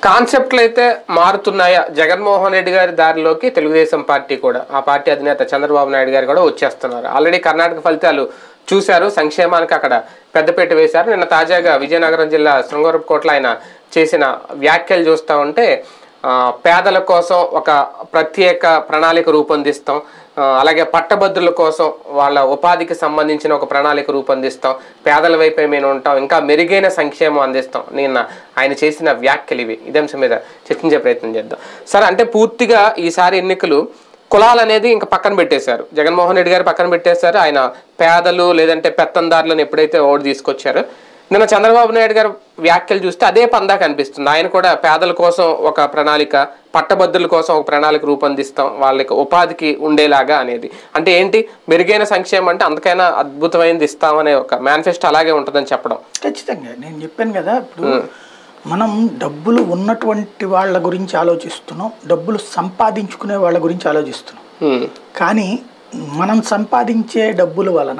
కాన్సెప్ట్లు అయితే మారుతున్నాయా జగన్మోహన్ రెడ్డి గారి దారిలోకి తెలుగుదేశం పార్టీ కూడా ఆ పార్టీ అధినేత చంద్రబాబు నాయుడు గారు కూడా వచ్చేస్తున్నారు ఆల్రెడీ కర్ణాటక ఫలితాలు చూశారు సంక్షేమానికి అక్కడ పెద్దపీట వేశారు నిన్న తాజాగా విజయనగరం జిల్లా శృంగారపుకోట్ల ఆయన చేసిన వ్యాఖ్యలు చూస్తూ ఉంటే ఆ, పేదల కోసం ఒక ప్రత్యేక ప్రణాళిక రూపొందిస్తాం ఆ, అలాగే పట్టభద్రుల కోసం వాళ్ళ ఉపాధికి సంబంధించిన ఒక ప్రణాళిక రూపొందిస్తాం పేదల వైపే మేము ఉంటాం ఇంకా మెరుగైన సంక్షేమం అందిస్తాం నిన్న ఆయన చేసిన వ్యాఖ్యలు ఇవి ఇదే అంశం మీద చర్చించే ప్రయత్నం చేద్దాం సరే అంటే పూర్తిగా ఈసారి ఎన్నికలు కులాలు అనేది ఇంకా పక్కన పెట్టేశారు జగన్మోహన్ రెడ్డి గారు పక్కన పెట్టేశారు ఆయన పేదలు లేదంటే పెత్తందారులను ఎప్పుడైతే ఓటు తీసుకొచ్చారో నిన్న చంద్రబాబు నాయుడు గారు వ్యాఖ్యలు చూస్తే అదే పందా కనిపిస్తుంది ఆయన కూడా పేదల కోసం ఒక ప్రణాళిక పట్టభద్రుల కోసం ఒక ప్రణాళిక రూపొందిస్తాం వాళ్ళకి ఉపాధికి ఉండేలాగా అనేది అంటే ఏంటి మెరుగైన సంక్షేమం అంటే అంతకైనా అద్భుతమైనది ఇస్తామనే ఒక మేనిఫెస్టో అలాగే ఉంటుందని చెప్పడం ఖచ్చితంగా నేను చెప్పాను కదా ఇప్పుడు మనం డబ్బులు ఉన్నటువంటి వాళ్ళ గురించి ఆలోచిస్తున్నాం డబ్బులు సంపాదించుకునే వాళ్ళ గురించి ఆలోచిస్తున్నాం ఉమ్, కానీ మనం సంపాదించే డబ్బుల వలన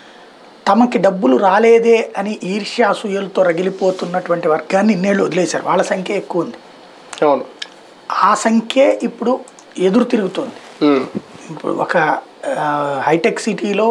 తమకి డబ్బులు రాలేదే అని ఈర్ష్యాసూయలతో రగిలిపోతున్నటువంటి వర్గాన్ని ఇన్నేళ్ళు వదిలేశారు వాళ్ళ సంఖ్య ఎక్కువ ఉంది అవును ఆ సంఖ్యే ఇప్పుడు ఎదురు తిరుగుతోంది ఉమ్, ఇప్పుడు ఒక ఆ, హైటెక్ సిటీలో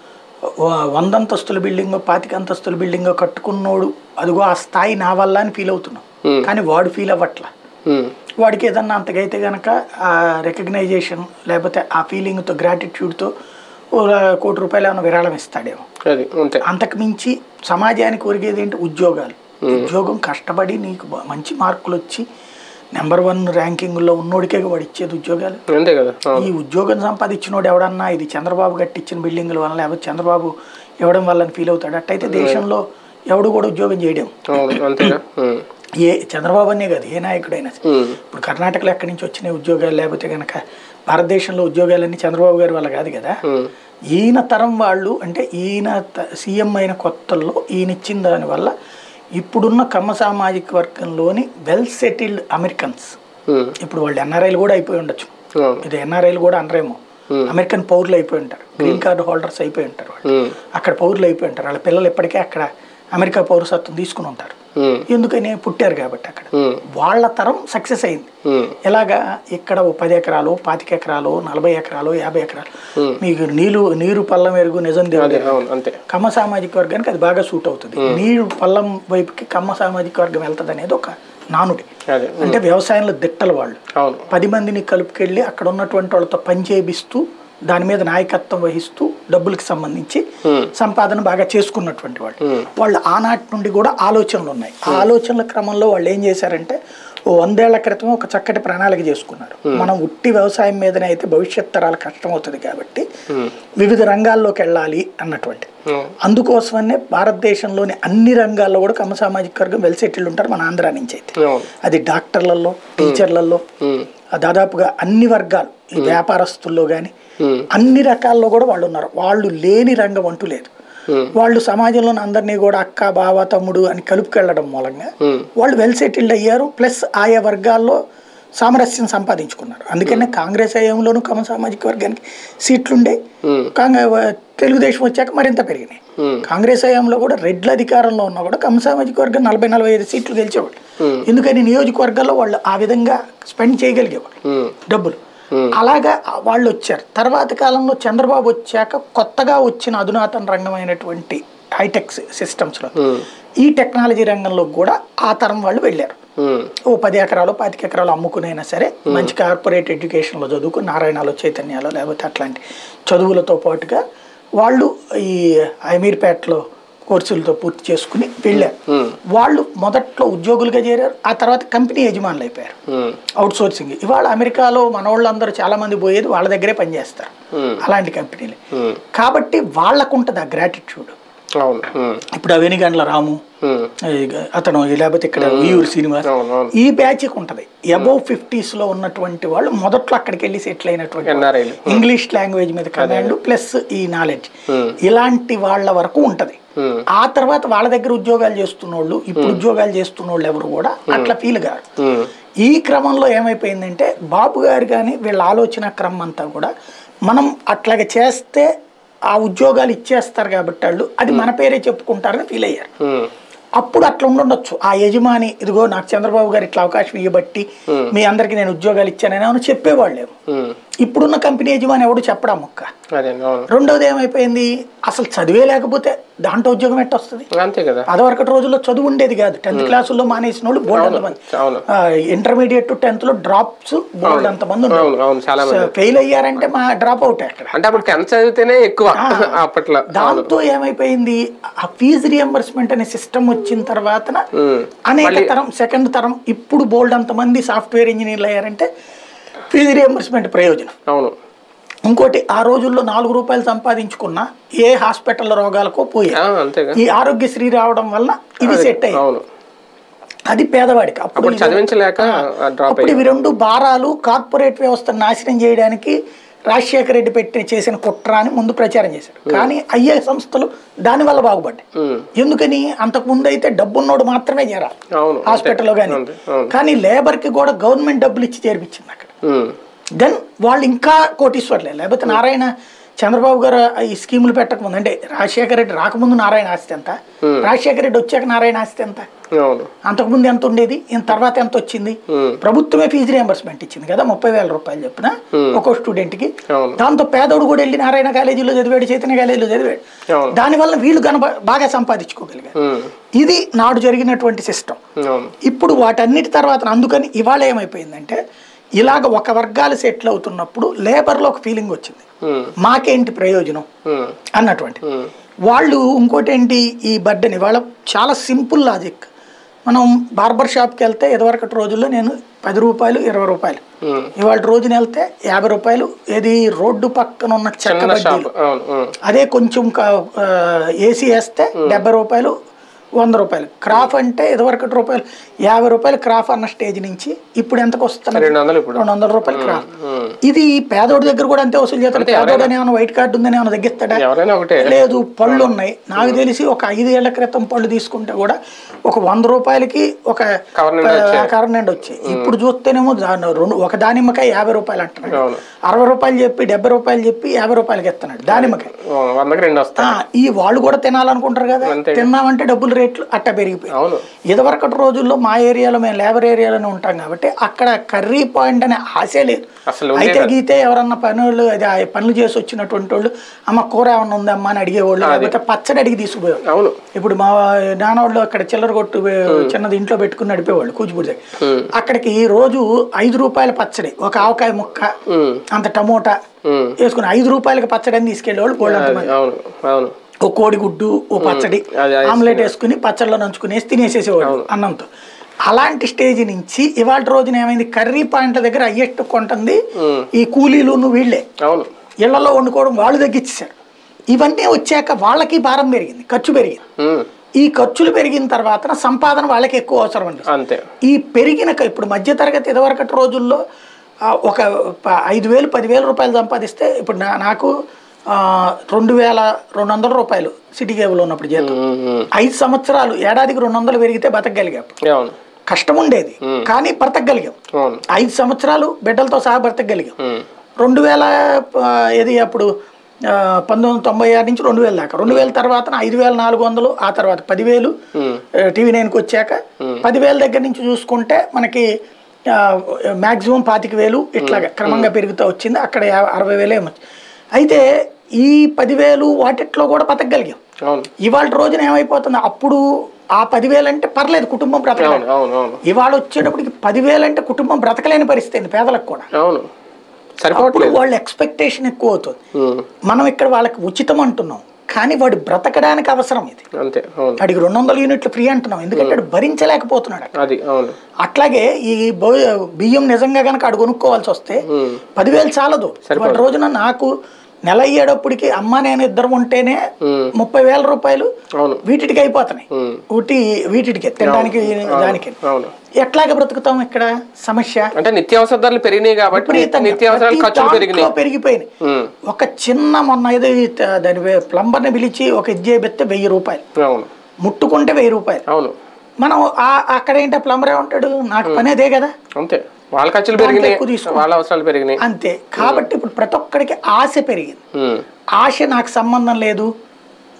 వ- వందంతస్తుల బిల్డింగ్ పాతిక అంతస్తుల బిల్డింగ్ కట్టుకున్నోడు అదిగో ఆ స్థాయి నా వల్ల అని ఫీల్ అవుతున్నాం కానీ వాడు ఫీల్ అవ్వట్ల ఉమ్, వాడికి ఏదన్నా అంతకైతే కనుక ఆ రికగ్నైజేషన్ లేకపోతే ఆ ఫీలింగ్తో గ్రాటిట్యూడ్తో ఓ కోటి రూపాయలు ఏమైనా విరాళం ఇస్తాడేమో అది అంతే అంతకు మించి సమాజానికి ఒరిగేది ఏంటి ఉద్యోగాలు ఉద్యోగం కష్టపడి నీకు బ- మంచి మార్కులు వచ్చి నెంబర్ వన్ ర్యాంకింగ్లో ఉన్నోడికే వాడు ఇచ్చేది ఉద్యోగాలు అంతే కదా అవును ఈ ఉద్యోగం సంపాదించినోడు ఎవడన్నా ఇది చంద్రబాబు కట్టించిన బిల్డింగుల వల్ల లేకపోతే చంద్రబాబు ఇవ్వడం వల్ల ఫీల్ అవుతాడు అట్టయితే దేశంలో ఎవడు కూడా ఉద్యోగం చేయడం అవును అంతేగా ఉమ్, ఏ చంద్రబాబు అనే కాదు ఏ నాయకుడైనా సరే. ఉమ్, ఇప్పుడు కర్ణాటకలో ఎక్కడి నుంచి వచ్చినాయి ఉద్యోగాలు లేకపోతే కనుక భారతదేశంలో ఉద్యోగాలన్నీ చంద్రబాబు గారి వల్ల కాదు కదా ఉమ్, ఈయన తరం వాళ్ళు అంటే ఈయన త- సీఎం అయిన కొత్తల్లో ఈయన ఇచ్చిన దానివల్ల ఇప్పుడున్న కమ్మ సామాజిక వర్గంలోని వెల్ సెటిల్డ్ అమెరికన్స్ ఉమ్, ఇప్పుడు వాళ్ళు ఎన్ఆర్ఐలు కూడా అయిపోయి ఉండొచ్చు అవును ఇది ఎన్ఆర్ఐలు కూడా అనరేమో అమెరికన్ పౌరులు అయిపోయి ఉంటారు గ్రీన్ కార్డు హోల్డర్స్ అయిపోయి ఉంటారు వాళ్ళు ఉమ్, అక్కడ పౌరులు అయిపోయి ఉంటారు వాళ్ళ పిల్లలు ఇప్పటికే అక్కడ అమెరికా పౌరసత్వం తీసుకుని ఉంటారు ఉమ్, ఎందుకని పుట్టారు కాబట్టి అక్కడ ఉమ్, వాళ్ళ తరం సక్సెస్ అయింది ఉమ్, ఎలాగా ఇక్కడ ఓ పది ఎకరాలు పాతిక ఎకరాలు నలభై ఎకరాలు యాభై ఎకరాలు మీకు నీళ్ళు నీరు పల్లం ఎరుగు నిజం దేవుడు అదే అవును అంతే కమ్మ సామాజిక వర్గానికి అది బాగా సూట్ అవుతుంది నీరు పల్లం వైపుకి కమ్మ సామాజిక వర్గం వెళ్తుంది అనేది ఒక నానుడి అదే అంటే వ్యవసాయంలో దిట్టలు వాళ్ళు అవును పది మందిని కలుపుకెళ్ళి అక్కడ ఉన్నటువంటి వాళ్ళతో పని చేపిస్తూ దాని మీద నాయకత్వం వహిస్తూ డబ్బులకి సంబంధించి సంపాదన బాగా చేసుకున్నటువంటి వాళ్ళు వాళ్ళు ఆనాటి నుండి కూడా ఆలోచనలు ఉన్నాయి ఆ ఆలోచనల క్రమంలో వాళ్ళు ఏం చేశారంటే ఓ వందేళ్ల క్రితం ఒక చక్కటి ప్రణాళిక చేసుకున్నారు మనం ఉట్టి వ్యవసాయం మీదనే అయితే భవిష్యత్ తరాలు కష్టమవుతుంది కాబట్టి వివిధ రంగాల్లోకి వెళ్ళాలి అన్నటువంటి ఉమ్, అందుకోసమనే భారతదేశంలోని అన్ని రంగాల్లో కూడా కమ్మ సామాజిక వర్గం వెల్ సెటిల్డ్ ఉంటారు మన ఆంధ్ర నుంచి అయితే అవును అది డాక్టర్లలో టీచర్లలో ఉమ్, ఆ దాదాపుగా అన్ని వర్గాలు ఈ వ్యాపారస్తుల్లో కానీ ఉమ్, అన్ని రకాల్లో కూడా వాళ్ళు ఉన్నారు వాళ్ళు లేని రంగం అంటూ లేదు ఉమ్, వాళ్ళు సమాజంలోని అందరినీ కూడా అక్క బావ తమ్ముడు అని కలుపుకెళ్ళడం మూలంగా ఉమ్, వాళ్ళు వెల్ సెటిల్డ్ అయ్యారు ప్లస్ ఆయా వర్గాల్లో సామరస్యం సంపాదించుకున్నారు అందుకనే కాంగ్రెస్ హయాంలోనూ కమ సామాజిక వర్గానికి సీట్లుండే ఉమ్, కాంగ్రెస్ తెలుగుదేశం వచ్చాక మరింత పెరిగినాయి ఉమ్, కాంగ్రెస్ హయాంలో కూడా రెడ్ల అధికారంలో ఉన్నా కూడా కమ్మ సామాజిక వర్గం నలభై నలభై ఐదు సీట్లు గెలిచేవాళ్ళు Hmm. ఎందుకని నియోజకవర్గాల్లో వాళ్ళు ఆ విధంగా స్పెండ్ చేయగలిగేవాళ్ళు ఉమ్, డబ్బులు Hmm. అలాగా వాళ్ళు వచ్చారు తర్వాత కాలంలో చంద్రబాబు వచ్చాక కొత్తగా వచ్చిన అధునాతన రంగమైనటువంటి హైటెక్ సిస్టమ్స్లో ఉమ్, ఈ టెక్నాలజీ రంగంలో కూడా ఆ తరం వాళ్ళు వెళ్ళారు ఉమ్, ఓ పది ఎకరాలు పాతిక ఎకరాలు అమ్ముకునైనా సరే మంచి కార్పొరేట్ ఎడ్యుకేషన్లో చదువుకుని నారాయణలో చైతన్యాలో లేకపోతే అట్లాంటి చదువులతో పాటుగా వాళ్ళు ఈ అమీర్పేటలో కోర్సులతో పూర్తి చేసుకుని వెళ్ళారు ఉమ్, వాళ్ళు మొదట్లో ఉద్యోగులుగా చేరారు ఆ తర్వాత కంపెనీ యజమానులు అయిపోయారు ఉమ్, అవుట్ సోర్సింగ్ ఇవాళ అమెరికాలో మనోళ్ళందరూ చాలా మంది పోయేది వాళ్ళ దగ్గరే పనిచేస్తారు ఉమ్, అలాంటి కంపెనీలు ఉమ్, కాబట్టి వాళ్ళకు ఉంటుంది ఆ గ్రాటిట్యూడ్ అవును ఉమ్, ఇప్పుడు ఆ వెనిగండ్ల రాము ఉమ్, ఈ అతను లేకపోతే ఇక్కడ ఉయ్యూరు శ్రీనివాస్ అవును అవును ఈ బ్యాచ్కి ఉంటుంది అబౌవ్ ఫిఫ్టీస్ లో ఉన్నటువంటి వాళ్ళు మొదట్లో అక్కడికి వెళ్ళి సెటిల్ అయినటువంటి వాళ్ళు. ఎన్ఆర్ఐలు ఇంగ్లీష్ లాంగ్వేజ్ మీద కమాండ్ ప్లస్ ఈ నాలెడ్జ్ Hmm. ఇలాంటి వాళ్ళ వరకు ఉంటది ఉమ్, ఆ తర్వాత వాళ్ళ దగ్గర ఉద్యోగాలు చేస్తున్నోళ్ళు ఇప్పుడు ఉద్యోగాలు చేస్తున్నోళ్ళు ఎవరు కూడా అట్లా ఫీల్ గారు ఉమ్, ఈ క్రమంలో ఏమైపోయిందంటే బాబు గారు కానీ వీళ్ళ ఆలోచన క్రమం అంతా కూడా మనం అట్లాగే చేస్తే ఆ ఉద్యోగాలు ఇచ్చేస్తారు కాబట్టి వాళ్ళు అది మన పేరే చెప్పుకుంటారని ఫీల్ అయ్యారు ఉమ్, అప్పుడు అట్లా ఉండొచ్చు ఆ యజమాని ఇదిగో నాకు చంద్రబాబు గారు ఇట్లా అవకాశం ఇవ్వబట్టి మీ అందరికి నేను ఉద్యోగాలు ఇచ్చానని ఏమైనా చెప్పేవాళ్ళేమో ఉమ్. ఇప్పుడున్న కంపెనీ యజమాని ఎవడు చెప్పడా మొక్క అదే అవును రెండోది ఏమైపోయింది అసలు చదివే లేకపోతే దాంట్లో ఉద్యోగం ఎట్ట వస్తుంది అంతే కదా పదవరకటి రోజుల్లో చదువు ఉండేది కాదు టెన్త్ క్లాసుల్లో మానేసిన వాళ్ళు బోల్డ్ మంది అవును ఇంటర్మీడియట్ టెన్త్ లో డ్రాప్స్ బోల్డ్ అంతమంది అవును అవును చాలా మంది ఫెయిల్ అయ్యారంటే మా డ్రాప్ అవుట్ అక్కడ అంటే అప్పుడు టెన్త్ చదివితేనే ఎక్కువ అప్పట్లో దాంతో ఏమైపోయింది ఆ ఫీజు రియంబర్స్మెంట్ అనే సిస్టమ్ వచ్చిన తర్వాత ఉమ్. అనేక తరం సెకండ్ తరం ఇప్పుడు బోల్డ్ అంతమంది సాఫ్ట్వేర్ ఇంజనీర్లు అయ్యారంటే ఫీజు రియంబర్స్మెంట్ ప్రయోజనం అవును ఇంకోటి ఆ రోజుల్లో నాలుగు రూపాయలు సంపాదించుకున్న ఏ హాస్పిటల్ రోగాలకో పోయా ఆ, అంతేగా ఈ ఆరోగ్యశ్రీ రావడం వల్ల ఇది సెట్ అయ్యింది అవును అది పేదవాడికి అప్పుడు అప్పుడు చదివించలేక డ్రాప్ అప్పుడు ఇవి రెండు భారాలు కార్పొరేట్ వ్యవస్థను నాశనం చేయడానికి రాజశేఖర రెడ్డి పెట్టి చేసిన కుట్ర అని ముందు ప్రచారం చేశారు కానీ అయ్యే సంస్థలు దానివల్ల బాగుపడ్డాయి ఉమ్. ఎందుకని అంతకు ముందు అయితే డబ్బున్నోడు మాత్రమే చేరాలి అవును హాస్పిటల్లో కానీ అంతే, అవును. కానీ లేబర్కి కూడా గవర్నమెంట్ డబ్బులు ఇచ్చి చేర్పించింది అక్కడ ఉమ్. దెన్ వాళ్ళు ఇంకా కోటీశ్వర్లే లేకపోతే నారాయణ చంద్రబాబు గారు ఈ స్కీములు పెట్టకముందు అంటే రాజశేఖర రెడ్డి రాకముందు నారాయణ ఆస్తి ఎంత రాజశేఖర రెడ్డి వచ్చాక నారాయణ ఆస్తి ఎంత అవును అంతకుముందు ఎంత ఉండేది ఈయన తర్వాత ఎంత వచ్చింది ఉమ్. ప్రభుత్వమే ఫీజు రియంబర్స్మెంట్ ఇచ్చింది కదా ముప్పై వేల రూపాయలు చెప్పిన ఒక్కో స్టూడెంట్ కి అవును దాంతో పేదోడు కూడా వెళ్ళి నారాయణ కాలేజీలో చదివాడు చైతన్య కాలేజీలో చదివాడు అవును దానివల్ల వీళ్ళు కన బాగా సంపాదించుకోగలిగారు ఉమ్. ఇది నాడు జరిగినటువంటి సిస్టమ్ అవును ఇప్పుడు వాటన్నిటి తర్వాత అందుకని ఇవాళ ఏమైపోయిందంటే ఇలాగ ఒక వర్గాలు సెటిల్ అవుతున్నప్పుడు లేబర్లో ఒక ఫీలింగ్ వచ్చింది ఉమ్. మాకేంటి ప్రయోజనం ఉమ్. అన్నటువంటి ఉమ్. వాళ్ళు ఇంకోటి ఏంటి ఈ బర్త్డేని వాళ్ళ చాలా సింపుల్ లాజిక్ మనం బార్బర్ షాప్కి వెళ్తే ఇదివరకటి రోజుల్లో నేను పది రూపాయలు ఇరవై రూపాయలు ఉమ్. ఇవాళ రోజున వెళ్తే యాభై రూపాయలు ఏది రోడ్డు పక్కన ఉన్న చెక్క చిన్న బడ్డీలు షాప్ అవును ఉమ్. అదే కొంచెం ఏసీ వేస్తే డెబ్బై రూపాయలు వంద రూపాయలు క్రాఫ్ అంటే ఇదివరకటి రూపాయలు యాభై రూపాయలు క్రాఫ్ అన్న స్టేజ్ నుంచి ఇప్పుడు ఎంతకు వస్తున్నది రెండు వందలు ఇప్పుడు రెండు వందల రూపాయలు క్రాఫ్ ఉమ్. ఇది పేదోడి దగ్గర కూడా అంతే వసూలు చేస్తాడు పేదోడు అని ఏమైనా వైట్ కార్డు ఉందని ఏమైనా తగ్గిస్తాడా ఎవరైనా ఒకటే లేదు పళ్ళు ఉన్నాయి నాకు తెలిసి ఒక ఐదు ఏళ్ల క్రితం పళ్ళు తీసుకుంటే కూడా ఒక వంద రూపాయలకి ఒక కవర్ నిండా వచ్చాయి. కవర్ నిండా వచ్చాయి ఇప్పుడు చూస్తేనేమో దాని రెండు ఒక దానిమ్మకాయ యాభై రూపాయలు అంటున్నాడు అవును అరవై రూపాయలు చెప్పి డెబ్బై రూపాయలు చెప్పి యాభై రూపాయలకి ఇస్తున్నాడు దానిమ్మకాయ ఓ, వందకి రెండు వస్తాయి ఆ, ఈ వాళ్ళు కూడా తినాలనుకుంటారు కదా అంతే. తిన్నామంటే డబ్బులు రేట్లు అట్ట పెరిగిపోయి అవును ఇదివరకటి రోజుల్లో మా ఏరియాలో మేము లేబర్ ఏరియాలోనే ఉంటాం కాబట్టి అక్కడ కర్రీ పాయింట్ అనే ఆశే లేదు అసలు అయితే గీతే ఎవరన్నా పనులు అది ఆ పనులు చేసి వచ్చినటువంటి వాళ్ళు అమ్మ కూర ఏమన్నా ఉందమ్మా అని అడిగేవాళ్ళు లేకపోతే పచ్చడి అడిగి తీసుకుపోయేవాళ్ళు అవును ఇప్పుడు మా నాన్నవాళ్ళు అక్కడ చిల్లర కొట్టు చిన్నది ఇంట్లో పెట్టుకుని నడిపేవాళ్ళు కూచిపూడి దగ్గర ఉమ్. అక్కడికి రోజు ఐదు రూపాయల పచ్చడి ఒక ఆవకాయ ముక్క ఉమ్. అంత టమోటా ఉమ్. వేసుకుని ఐదు రూపాయలకి పచ్చడి అని తీసుకెళ్ళేవాళ్ళు గోల్డ్ అది, అవును అవును ఓ కోడిగుడ్డు ఓ పచ్చడి అది అది ఆమ్లెట్ వేసుకుని పచ్చడిలో నంచుకునేసి తినేసేసేవాడు అన్నంతో అలాంటి స్టేజ్ నుంచి ఇవాళ రోజున ఏమైంది కర్రీ పాయింట్ల దగ్గర హయ్యెస్ట్ కొంటుంది ఉమ్. ఈ కూలీలు వీళ్ళే అవును ఇళ్లలో వండుకోవడం వాళ్ళు తగ్గించేశారు ఇవన్నీ వచ్చాక వాళ్ళకి భారం పెరిగింది ఖర్చు పెరిగింది ఉమ్. ఈ ఖర్చులు పెరిగిన తర్వాత సంపాదన వాళ్ళకి ఎక్కువ అవసరం అండి అంతే ఈ పెరిగిన క- ఇప్పుడు మధ్యతరగతి ఇదివరకటి రోజుల్లో ఆ, ఒక ప- ఐదు వేలు పదివేల రూపాయలు సంపాదిస్తే ఇప్పుడు నా నాకు ఆ, రెండు వేల రెండు వందల రూపాయలు సిటీ కేబుల్ ఉన్నప్పుడు జీతం ఉమ్. ఉమ్. ఐదు సంవత్సరాలు ఏడాదికి రెండు వందలు పెరిగితే బతకగలిగాం అవును కష్టం ఉండేది కానీ బ్రతకగలిగాం అవును ఐదు సంవత్సరాలు బిడ్డలతో సహా బ్రతకగలిగాం ఉమ్. రెండు వేల ఆ, ఏది అప్పుడు ఆ, పంతొమ్మిది వందల తొంభై ఆరు నుంచి రెండు వేల దాకా రెండు వేల తర్వాత ఐదు వేల నాలుగు వందలు ఆ తర్వాత పదివేలు ఉమ్. టీవీ నైన్కి వచ్చాక పదివేల దగ్గర నుంచి చూసుకుంటే మనకి మ్యాక్సిమం పాతిక వేలు ఇట్లాగా క్రమంగా పెరుగుతూ వచ్చింది అక్కడ యా- అరవై వేలు ఏమొచ్చి అయితే ఈ పదివేలు వాటిట్లో కూడా బతకగలిగాం అవును ఇవాళ రోజున ఏమైపోతుంది అప్పుడు ఆ పదివేలు అంటే పర్లేదు కుటుంబం బ్రతకలేదు అవును అవును అవును ఇవాళ వచ్చేటప్పటికి పదివేలు అంటే కుటుంబం బ్రతకలేని పరిస్థితి అయింది పేదలకు కూడా అవును అప్పుడు సరిపోవట్లేదు వాళ్ళ ఎక్స్పెక్టేషన్ ఎక్కువ అవుతుంది ఉమ్. మనం ఇక్కడ వాళ్ళకి ఉచితం అంటున్నాం కానీ వాడు బ్రతకడానికి అవసరం ఇది అంతే అవును వాడికి రెండు వందల యూనిట్లు ఫ్రీ అంటున్నాం ఎందుకంటే వాడు భరించలేకపోతున్నాడు అది అవును అట్లాగే ఈ బో- బియ్యం నిజంగా కనుక అడు కొనుక్కోవాల్సి వస్తే ఉమ్. పదివేలు చాలదు వాటి రోజున నాకు నెల అయ్యేటప్పటికి అమ్మ నేను ఇద్దరం ఉంటేనే ఉమ్. ముప్పై వేల రూపాయలు అవును వీటికి అయిపోతున్నాయి ఉమ్. ఊటి వీటికి తినడానికి దానికి అవును ఎట్లాగ బ్రతుకుతాం ఇక్కడ సమస్య అంటే నిత్యావసర ధరలు పెరిగినాయి కాబట్టి విపరీతంగా నిత్యావసరాల ప్రతి ఖర్చులు దాంట్లో పెరిగినాయి పెరిగిపోయినాయి ఉమ్. ఒక చిన్న మొన్న ఏదో ఈ త- దాని వే- ప్లంబర్ని పిలిచి ఒక ఇది చేపెత్తే వెయ్యి రూపాయలు అవును ముట్టుకుంటే వెయ్యి రూపాయలు అవును మనం ఆ- అక్కడ ఏంటో ప్లంబర్ ఏమంటాడు నాకు పని అదే కదా అంతే వాళ్ళ ఖర్చులు దాంట్లో పెరిగినాయి ఎక్కువ తీసుకో. వాళ్ళ అవసరాలు పెరిగినాయి అంతే కాబట్టి ఇప్పుడు ప్రతి ఒక్కడికి ఆశ పెరిగింది ఉమ్. ఆశ నాకు సంబంధం లేదు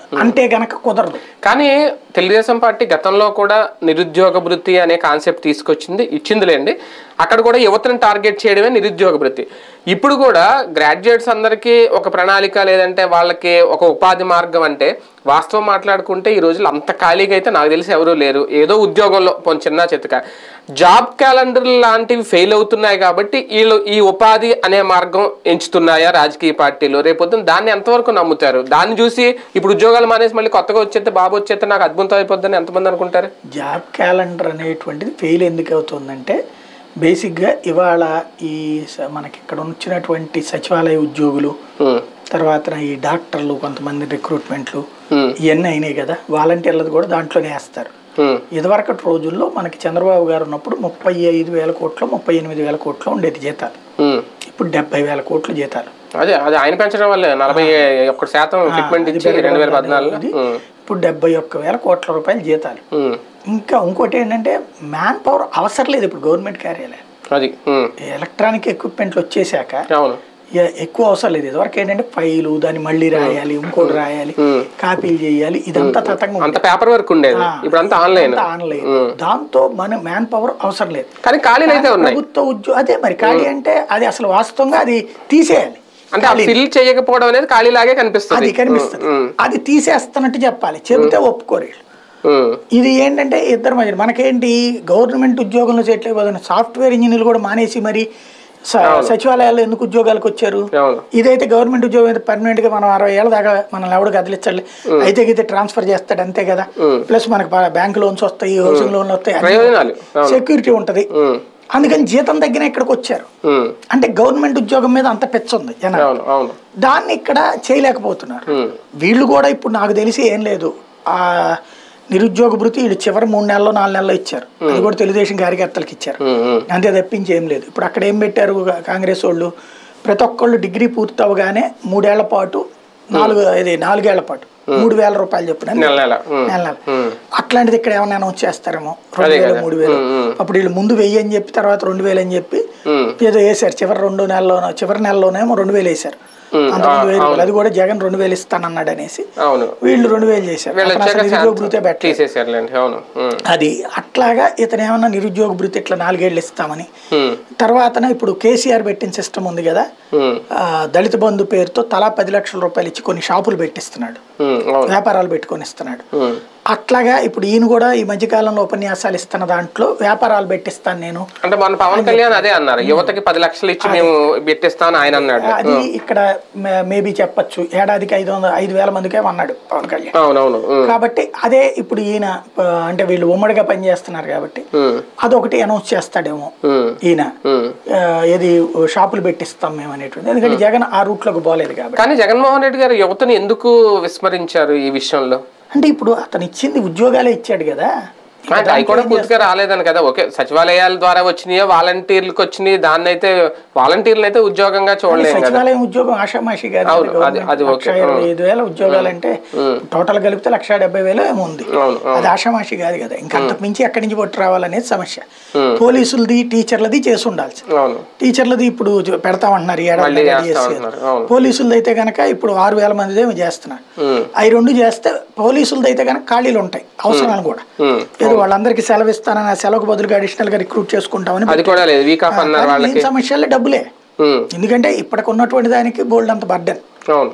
అంటే గనక కుదరదు కానీ తెలుగుదేశం పార్టీ గతంలో కూడా నిరుద్యోగ భృతి అనే కాన్సెప్ట్ తీసుకొచ్చింది ఇచ్చిందిలేండి అక్కడ కూడా యువతను టార్గెట్ చేయడమే నిరుద్యోగ భృతి ఇప్పుడు కూడా గ్రాడ్యుయేట్స్ అందరికీ ఒక ప్రణాళిక లేదంటే వాళ్ళకి ఒక ఉపాధి మార్గం అంటే వాస్తవం మాట్లాడుకుంటే ఈ రోజులు అంత ఖాళీగా అయితే నాకు తెలిసి ఎవరూ లేరు ఏదో ఉద్యోగంలో కొంచెం చిన్న చితక జాబ్ క్యాలెండర్ లాంటివి ఫెయిల్ అవుతున్నాయి కాబట్టి వీళ్ళు ఈ ఉపాధి అనే మార్గం ఎంచుతున్నాయా రాజకీయ పార్టీలు రేపొద్దున దాన్ని ఎంతవరకు నమ్ముతారు దాన్ని చూసి ఇప్పుడు ఉద్యోగాలు మానేసి మళ్ళీ కొత్తగా వచ్చేస్తే బాబు వచ్చేస్తే నాకు అద్భుతం అయిపోద్దని ఎంతమంది అనుకుంటారు జాబ్ క్యాలెండర్ అనేటువంటిది ఫెయిల్ ఎందుకు అవుతుందంటే బేసిక్గా ఇవాళ ఈ స- మనకి ఇక్కడ వచ్చినటువంటి సచివాలయ ఉద్యోగులు ఉమ్, తర్వాత ఈ డాక్టర్లు కొంతమంది రిక్రూట్మెంట్లు ఉమ్, ఇవన్నీ అయినాయి కదా వాలంటీర్లది కూడా దాంట్లోనే వేస్తారు ఉమ్, ఇదివరకటి రోజుల్లో మనకి చంద్రబాబు గారు ఉన్నప్పుడు ముప్పై ఐదు వేల కోట్లు ముప్పై ఎనిమిది వేల కోట్లు ఉండేది జీతాలు ఉమ్. ఇప్పుడు డెబ్బై వేల కోట్లు జీతాలు అదే అది ఆయన పెంచడం వల్లే నలభై ఒక్క శాతం ఫిట్మెంట్ ఇచ్చి రెండు వేల పద్నాలుగులో ఇది ఉమ్, ఇప్పుడు డెబ్బై ఒక్క వేల కోట్ల రూపాయల జీతాలు ఉమ్, ఇంకా ఇంకోటి ఏంటంటే మ్యాన్ పవర్ అవసరం లేదు ఇప్పుడు గవర్నమెంట్ కార్యాలయం అది ఉమ్, ఎలక్ట్రానిక్ ఎక్విప్మెంట్లు వచ్చేసాక అవును ఎ- ఎక్కువ అవసరం లేదు ఇదివరకు ఏంటంటే ఫైలు దాన్ని మళ్ళీ రాయాలి ఇంకోటి రాయాలి ఉమ్. కాపీలు చేయాలి ఇదంతా తతంగం అంత పేపర్ వర్క్ ఉండేది ఇప్పుడు అంతా ఆన్లైన్ ఆన్లైన్ దాంతో మన మ్యాన్ పవర్ అవసరం లేదు కానీ ఖాళీలు అయితే ఉన్నాయి ప్రభుత్వ ఉద్యోగం అదే మరి ఖాళీ అంటే అది అసలు వాస్తవంగా అది తీసేయాలి అంటే ఆ ఫిల్ చేయకపోవడం అనేది ఖాళీలాగే కనిపిస్తుంది అది కనిపిస్తుంది అది తీసేస్తున్నట్టు చెప్పాలి చెబితే ఒప్పుకోరు వీళ్ళు. ఉమ్, ఇది ఏంటంటే ఇద్దరు మధ్య మనకేంటి గవర్నమెంట్ ఉద్యోగంలో చేయట్లేదు సాఫ్ట్వేర్ ఇంజనీర్లు కూడా మానేసి మరి స- సచివాలయాల్లో ఎందుకు ఉద్యోగాలకు వచ్చారు అవును ఇదైతే గవర్నమెంట్ ఉద్యోగం అయితే పర్మనెంట్ గా మనం అరవై ఏళ్ళ దాకా మనం ఎవడు కదిలించాలి అయితే అయితే ట్రాన్స్ఫర్ చేస్తాడు అంతే కదా ప్లస్ మనకి బ్యాంక్ లోన్స్ వస్తాయి హౌసింగ్ లోన్లు వస్తాయి ప్రయోజనాలు అవును సెక్యూరిటీ ఉంటది ఉమ్, అందుకని జీతం దగ్గర ఇక్కడికి వచ్చారు ఉమ్, అంటే గవర్నమెంట్ ఉద్యోగం మీద అంత పెచ్చ ఉంది జనం అవును అవును దాన్ని ఇక్కడ చేయలేకపోతున్నారు ఉమ్, వీళ్ళు కూడా ఇప్పుడు నాకు తెలిసి ఏం లేదు ఆ నిరుద్యోగ భృతి వీళ్ళు చివరి మూడు నెలల్లో నాలుగు నెలల్లో ఇచ్చారు అది కూడా తెలుగుదేశం కార్యకర్తలకు ఇచ్చారు ఉమ్, ఉమ్, అంతే తప్పించి ఏం లేదు ఇప్పుడు అక్కడ ఏం పెట్టారు కా- కాంగ్రెస్ వాళ్ళు ప్రతి ఒక్కళ్ళు డిగ్రీ పూర్తి అవగానే మూడేళ్ల పాటు నాలుగు ఇది నాలుగేళ్ల పాటు మూడు వేల రూపాయలు చెప్పిన నెల నెల ఉమ్, నెల నెల ఉమ్, అట్లాంటిది ఇక్కడ ఏమైనా అనౌన్స్ చేస్తారేమో రెండు వేలు మూడు వేలు అప్పుడు వీళ్ళు ముందు వెయ్యి అని చెప్పి తర్వాత రెండు వేలు అని చెప్పి ఉమ్, ఏదో వేశారు చివరి రెండు నెలలోనో చివరి నెలలోనేమో రెండు వేలు వేశారు ఉమ్, అంతకుముందు వెయ్యి రూపాయలు అది కూడా జగన్ రెండు వేలు ఇస్తానన్నాడు అనేసి అవును వీళ్ళు రెండు వేలు చేశారు వీళ్ళు అతను అసలు వచ్చాక నిరుద్యోగ భృతే పెట్టలేదు తీసేసారులేండి అవును ఉమ్, అది అట్లాగా ఇతను ఏమన్నా నిరుద్యోగ భృతి ఇట్లా నాలుగేళ్ళు ఇస్తామని ఉమ్, తర్వాతన ఇప్పుడు కేసీఆర్ పెట్టిన సిస్టమ్ ఉంది కదా ఉమ్, ఆ, దళిత బంధు పేరుతో తలా పది లక్షల రూపాయలు ఇచ్చి కొన్ని షాపులు పెట్టిస్తున్నాడు ఉమ్, అవును వ్యాపారాలు పెట్టుకొని ఇస్తున్నాడు ఉమ్. అట్లాగా ఇప్పుడు ఈయన కూడా ఈ మధ్యకాలంలో ఉపన్యాసాలు ఇస్తున్న దాంట్లో వ్యాపారాలు పెట్టిస్తాను నేను అంటే మన పవన్ కళ్యాణ్ అదే అన్నారు యువతకి పది లక్షలు ఇచ్చి మేము పెట్టిస్తాను ఆయన అన్నాడు అది ఇక్కడ మేబీ చెప్పొచ్చు ఏడాదికి ఐదు వందల ఐదు వేల మందికే అన్నాడు పవన్ కళ్యాణ్ అవునవును ఉమ్, కాబట్టి అదే ఇప్పుడు ఈయన ఆ, అంటే వీళ్ళు ఉమ్మడిగా పనిచేస్తున్నారు కాబట్టి ఉమ్, అదొకటి అనౌన్స్ చేస్తాడేమో ఉమ్, ఈయన ఉమ్. ఆ, ఏది షాపులు పెట్టిస్తాం మేము అనేటువంటి ఎందుకంటే జగన్ ఆ రూట్లోకి పోలేదు కాబట్టి కానీ జగన్మోహన్ రెడ్డి గారు యువతని ఎందుకు విస్మరించారు ఈ విషయంలో అంటే ఇప్పుడు అతను ఇచ్చింది ఉద్యోగాలే ఇచ్చాడు కదా అంటే అవి కూడా పూర్తిగా రాలేదని కదా ఓకే సచివాలయాల ద్వారా వచ్చినాయో వాలంటీర్లకు వచ్చినాయి దాన్ని అయితే వాలంటీర్లు అయితే ఉద్యోగంగా చూడలేం కదా సచివాలయం ఉద్యోగం ఆషామాషి గారు అవును, అది- అది లక్ష ఇరవై ఐదు వేల ఉద్యోగాలు అంటే టోటల్ కలిపితే లక్ష డెబ్బై వేలు ఏమో ఉంది అవును అది ఆషామాషి కాదు కదా ఇంకా అంతకు మించి ఎక్కడి నుంచి పట్టు రావాలనేది సమస్య పోలీసులది టీచర్లది చేసి ఉండాల్సి అవును టీచర్లది ఇప్పుడు జ- పెడతామంటున్నారు ఈ ఏడాది మళ్ళీ రెడీ చేస్తా చేసి. ఉంటున్నారు అవును పోలీసులది అయితే కనుక ఇప్పుడు ఆరు వేల మంది ఏమో చేస్తున్నారు ఉమ్, అవి రెండు చేస్తే పోలీసులది అయితే కనుక ఖాళీలు ఉంటాయి అవసరాలు కూడా ఉమ్. ఏదో వాళ్ళందరికీ సెలవు ఇస్తానని ఆ సెలవుకు బదులుగా అడిషనల్ గా రిక్రూట్ చేసుకుంటామని అది కూడా లేదు వీక్ ఆఫ్ అన్నారు కానీ వాళ్ళకి మెయిన్ సమస్యలే డబ్బులే ఉమ్, ఎందుకంటే ఇప్పటికి ఉన్నటువంటి దానికి బోల్డ్ అంత బర్డెన్ అవును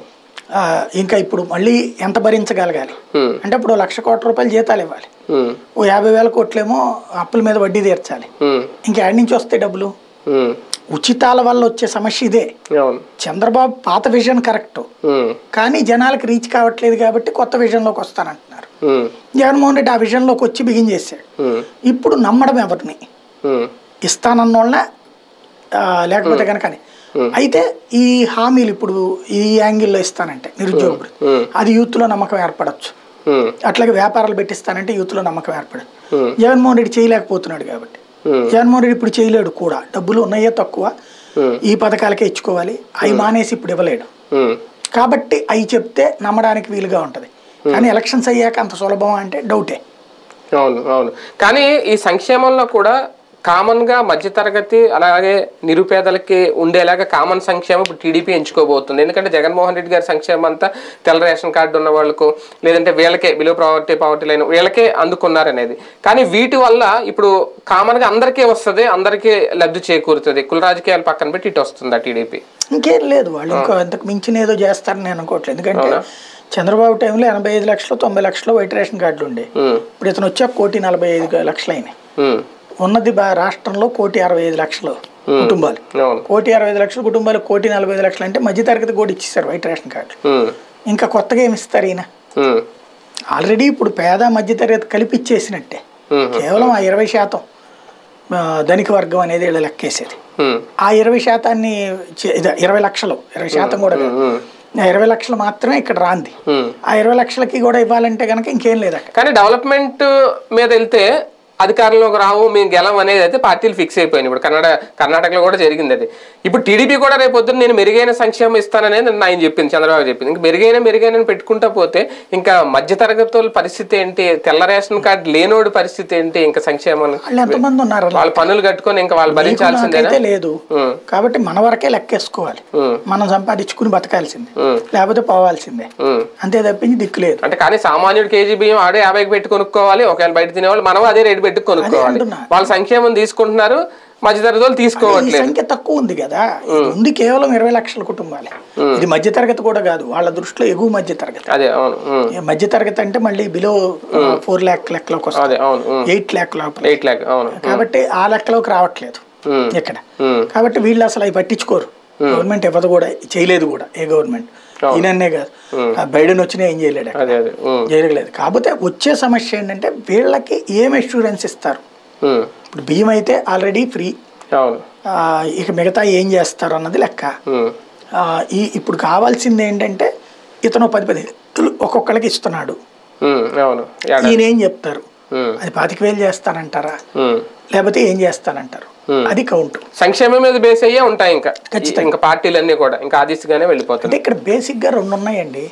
ఇంకా ఇప్పుడు మళ్ళీ ఎంత భరించగలగాలి ఉమ్, అంటే ఇప్పుడు ఓ లక్ష కోట్ల రూపాయలు జీతాలు ఇవ్వాలి ఉమ్, ఓ యాభై వేల కోట్లేమో అప్పుల మీద వడ్డీ తీర్చాలి ఉమ్, ఇంకా యాడ్ నుంచి వస్తాయి డబ్బులు ఉమ్, ఉచితాల వల్ల వచ్చే సమస్య ఇదే అవును చంద్రబాబు పాత విజన్ కరెక్ట్ ఉమ్, కానీ జనాలకు రీచ్ కావట్లేదు కాబట్టి కొత్త విజన్లోకి వస్తానంటున్నారు ఉమ్, జగన్మోహన్ రెడ్డి ఆ విజన్లోకి వచ్చి బిగిన్ చేశాడు ఉమ్, ఇప్పుడు నమ్మడం ఎవరిని ఉమ్, ఇస్తానన్నోళ్ళ లేకపోతే కనుక అని. అయితే ఈ హామీలు ఇప్పుడు ఈ యాంగిల్లో ఇస్తానంటే నిరుద్యోగ భృతి ఉమ్, అది యూత్లో నమ్మకం ఏర్పడచ్చు ఉమ్, అట్లాగే వ్యాపారాలు పెట్టిస్తానంటే యూత్లో నమ్మకం ఏర్పడదు ఉమ్, జగన్మోహన్ రెడ్డి చేయలేకపోతున్నాడు కాబట్టి ఉమ్, జగన్మోహన్ రెడ్డి ఇప్పుడు చేయలేడు కూడా డబ్బులు ఉన్నాయే తక్కువ ఉమ్, ఈ పథకాలకే ఇచ్చుకోవాలి అవి మానేసి ఇప్పుడు ఇవ్వలేడు ఉమ్, కాబట్టి అవి చెప్తే నమ్మడానికి వీలుగా ఉంటుంది కానీ ఎలక్షన్స్ అయ్యాక అంత సులభం అంటే డౌటే అవును అవును కానీ ఈ సంక్షేమంలో కూడా కామన్ గా మధ్యతరగతి అలాగే నిరుపేదలకి ఉండేలాగా కామన్ సంక్షేమం ఇప్పుడు టీడీపీ ఎంచుకోబోతుంది ఎందుకంటే జగన్మోహన్ రెడ్డి గారి సంక్షేమం అంతా తెల్ల రేషన్ కార్డు ఉన్న వాళ్ళకు లేదంటే వీళ్ళకే బిలో ప్రావర్టీ పావర్టీ లైన్ వీళ్ళకే అందుకున్నారనేది కానీ వీటి వల్ల ఇప్పుడు కామన్ గా అందరికీ వస్తుంది అందరికీ లబ్ధి చేకూరుతుంది కుల రాజకీయాలు పక్కన పెట్టి ఇటు వస్తుందా టీడీపీ ఇంకేం లేదు వాళ్ళు ఇంకో అంతకు మించిన ఏదో చేస్తారని నేను అనుకోవట్లేదు ఎందుకంటే చంద్రబాబు టైంలో ఎనభై ఐదు లక్షలు తొంభై లక్షలు వైట్ రేషన్ కార్డులు ఉండే ఇప్పుడు ఇతను వచ్చా కోటి నలభై ఐదు లక్షలు అయినాయి ఉన్నది బా రాష్ట్రంలో కోటి అరవై ఐదు లక్షలు కుటుంబాలు అవును కోటి అరవై ఐదు లక్షల కుటుంబాలు కోటి నలభై ఐదు లక్షలు అంటే మధ్యతరగతి కూడా ఇచ్చేసారు వైట్ రేషన్ కార్డు ఉమ్, ఇంకా కొత్తగా ఏమి ఇస్తారు ఈయన ఉమ్, ఆల్రెడీ ఇప్పుడు పేద మధ్యతరగతి కలిపి ఇచ్చేసినట్టే ఉమ్, కేవలం ఆ ఇరవై శాతం ఆ, ధనిక వర్గం అనేది వీళ్ళు లెక్కేసేది ఉమ్, ఆ ఇరవై శాతాన్ని చే- ఇదే ఇరవై లక్షలు ఇరవై శాతం కూడా కాదు. ఉమ్, ఆ ఇరవై లక్షలు మాత్రమే ఇక్కడ రాంది ఉమ్. ఆ ఇరవై లక్షలకి కూడా ఇవ్వాలంటే కనుక ఇంకేం లేదు అక్కడ కానీ డెవలప్మెంట్ మీద వెళ్తే అధికారంలోకి రావు మేము గెలం అనేది అయితే పార్టీలు ఫిక్స్ అయిపోయినాయి ఇప్పుడు కర్ణాటక కర్ణాటకలో కూడా జరిగింది అది ఇప్పుడు టీడీపీ కూడా రేపు పొద్దున్న నేను మెరుగైన సంక్షేమం ఇస్తాననేది నిన్న ఆయన చెప్పింది చంద్రబాబు చెప్పింది ఇంకా మెరుగైన మెరుగైన అని పెట్టుకుంటా పోతే ఇంకా మధ్య తరగతి వాళ్ళ పరిస్థితి ఏంటి తెల్ల రేషన్ కార్డు లేనోడి పరిస్థితి ఏంటి ఇంకా సంక్షేమం వాళ్ళు ఎంతమంది ఉన్నారు అలా? వాళ్ళ పనులు కట్టుకొని ఇంకా వాళ్ళు భరించాల్సిందేనా నాకైతే లేదు ఉమ్, కాబట్టి మన వరకే లెక్కేసుకోవాలి ఉమ్, మనం సంపాదించుకుని బతకాల్సిందే ఉమ్, లేకపోతే పోవాల్సిందే ఉమ్. అంతే తప్పించి దిక్కు లేదు అంటే కానీ సామాన్యుడు కేజీ బియ్యం ఆడే యాభైకి పెట్టి కొనుక్కోవాలి ఒకవేళ బయట తినేవాళ్ళు మనం అదే రేటు పెట్టి కొనుక్కోవాలి అంటున్నా. వాళ్ళ సంక్షేమం తీసుకుంటున్నారు మధ్యతరగతి వాళ్ళు ఈ తీసుకోవట్లేదు సంఖ్య తక్కువ ఉంది కదా ఇది ఉంది కేవలం ఇరవై లక్షల కుటుంబాలే ఇది మధ్యతరగతి కూడా కాదు వాళ్ళ దృష్టిలో ఎగువ మధ్యతరగతి అదే అవును ఉమ్, ఈ మధ్యతరగతి అంటే మళ్ళీ బిలో ఫోర్ ల్యాక్ లెక్కలోకి వస్తుంది అదే అవును ఉమ్, ఎయిట్ ల్యాక్ లోపల ఎయిట్ ల్యాక్ అవును కాబట్టి ఆ లెక్కలోకి రావట్లేదు ఉమ్, ఇక్కడ ఉమ్, కాబట్టి వీళ్ళు అసలు అవి పట్టించుకోరు గవర్నమెంట్ ఇవ్వదు కూడా చేయలేదు కూడా ఏ గవర్నమెంట్ ఈయననే కాదు ఆ బైడెన్ వచ్చినా ఏం చేయలేడు అక్కడ. అదే అదే ఉమ్, చేయలేదు కాకపోతే వచ్చే సమస్య ఏంటంటే వీళ్ళకి ఏం అష్యూరెన్స్ ఇస్తారు ఉమ్, ఇప్పుడు బియ్యం అయితే ఆల్రెడీ ఫ్రీ అవును ఇక మిగతా ఏం చేస్తారు అన్నది లెక్క ఉమ్, ఆ, ఈ ఇప్పుడు కావాల్సింది ఏంటంటే ఇతను పది పది ఒక్కొక్కరికి ఇస్తున్నాడు ఉమ్, అవును ఏడా- ఈయన ఏం చెప్తారు ఉమ్, అది పాతిక వేలు చేస్తానంటారా ఉమ్. లేకపోతే ఏం చేస్తానంటారు అది కౌంట్ సంక్షేమం మీద బేస్ అయ్యే ఉంటాయి ఇంకా ఇంకా పార్టీలన్నీ కూడా ఇంకా ఆ దిశగానే వెళ్ళిపోతాయి అంటే ఇక్కడ బేసిక్గా రెండు ఉన్నాయండి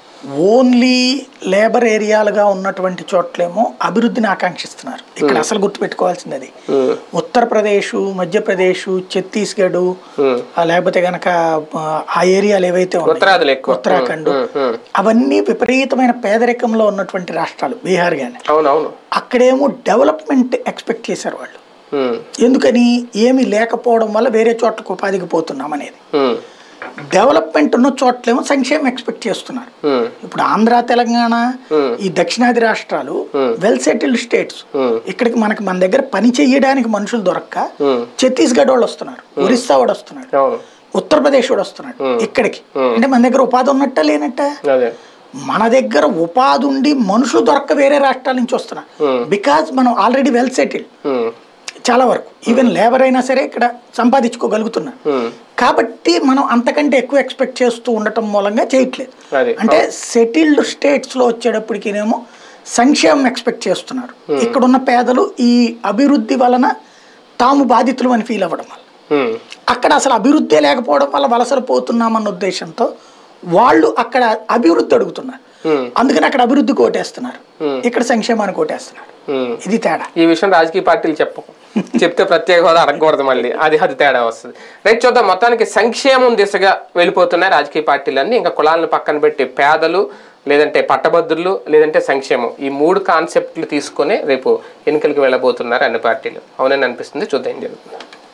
ఓన్లీ లేబర్ ఏరియాలుగా ఉన్నటువంటి చోట్లేమో అభివృద్ధిని ఆకాంక్షిస్తున్నారు ఇక్కడ అసలు గుర్తుపెట్టుకోవాల్సింది అది ఉమ్, ఉత్తరప్రదేశ్ మధ్యప్రదేశ్ ఛత్తీస్గఢ్ ఉమ్. ఆ, లేకపోతే గనక ఆ, ఆ ఏరియాలు ఏవైతే ఉన్నాయో, ఉత్తరాదిలో ఎక్కువ ఉత్తరాఖండ్ ఉమ్, ఉమ్. అవన్నీ విపరీతమైన పేదరికంలో ఉన్నటువంటి రాష్ట్రాలు బీహార్ కానీ అవును అవును అక్కడేమో డెవలప్మెంట్ ఎక్స్పెక్ట్ చేశారు వాళ్ళు ఉమ్, ఎందుకని ఏమీ లేకపోవడం వల్ల వేరే చోట్లకు ఉపాధికి పోతున్నాం అనేది ఉమ్, డెవలప్మెంట్ ఉన్న చోట్లేమో సంక్షేమం ఎక్స్పెక్ట్ చేస్తున్నారు ఉమ్, ఇప్పుడు ఆంధ్ర తెలంగాణ Hmm. ఈ దక్షిణాది రాష్ట్రాలు Hmm. Well settled states um, ఇక్కడికి మనకి మన దగ్గర పని చెయ్యడానికి మనుషులు దొరక్క ఉమ్. ఛత్తీస్గఢ్ వాళ్ళు వస్తున్నారు ఒరిస్సా వాడు వస్తున్నాడు అవును ఉత్తరప్రదేశ్ వాడు వస్తున్నాడు ఇక్కడికి అంటే మన దగ్గర ఉపాధి ఉన్నట్ట లేనట్ట అదే మన దగ్గర ఉపాధి ఉండి మనుషులు దొరక్క వేరే రాష్ట్రాల నుంచి వస్తున్నారు బికాజ్ మనం ఆల్రెడీ వెల్ సెటిల్డ్ ఉమ్, చాలా వరకు ఈవెన్ లేబర్ అయినా సరే ఇక్కడ సంపాదించుకోగలుగుతున్నారు ఉమ్, కాబట్టి మనం అంతకంటే ఎక్కువ ఎక్స్పెక్ట్ చేస్తూ ఉండటం మూలంగా చేయట్లేదు అది అంటే సెటిల్డ్ స్టేట్స్లో వచ్చేటప్పటికినేమో సంక్షేమం ఎక్స్పెక్ట్ చేస్తున్నారు ఇక్కడున్న పేదలు ఈ అభివృద్ధి వలన తాము బాధితులు అని ఫీల్ అవ్వడం వల్ల ఉమ్, అక్కడ అసలు అభివృద్ధి లేకపోవడం వల్ల వలసలు పోతున్నామన్న ఉద్దేశంతో వాళ్ళు అక్కడ అభివృద్ధి అడుగుతున్నారు ఉమ్, అందుకని అక్కడ అభివృద్ధి కోటేస్తున్నారు ఇక్కడ సంక్షేమాన్ని కోటేస్తున్నారు ఉమ్. ఇది తేడా ఈ విషయం రాజకీయ పార్టీలు చెప్పకు చెప్తే ప్రత్యేక హోదా అడగకూడదు మళ్ళీ అది అది తేడా వస్తుంది రైట్ చూద్దాం మొత్తానికి సంక్షేమం దిశగా వెళ్ళిపోతున్నాయి రాజకీయ పార్టీలన్నీ ఇంకా కులాలను పక్కన పెట్టి పేదలు లేదంటే పట్టభద్రులు లేదంటే సంక్షేమం ఈ మూడు కాన్సెప్ట్లు తీసుకొని రేపు ఎన్నికలకు వెళ్ళబోతున్నారు అన్ని పార్టీలు అవునని అనిపిస్తుంది చూద్దాం ఏం జరుగుతుంది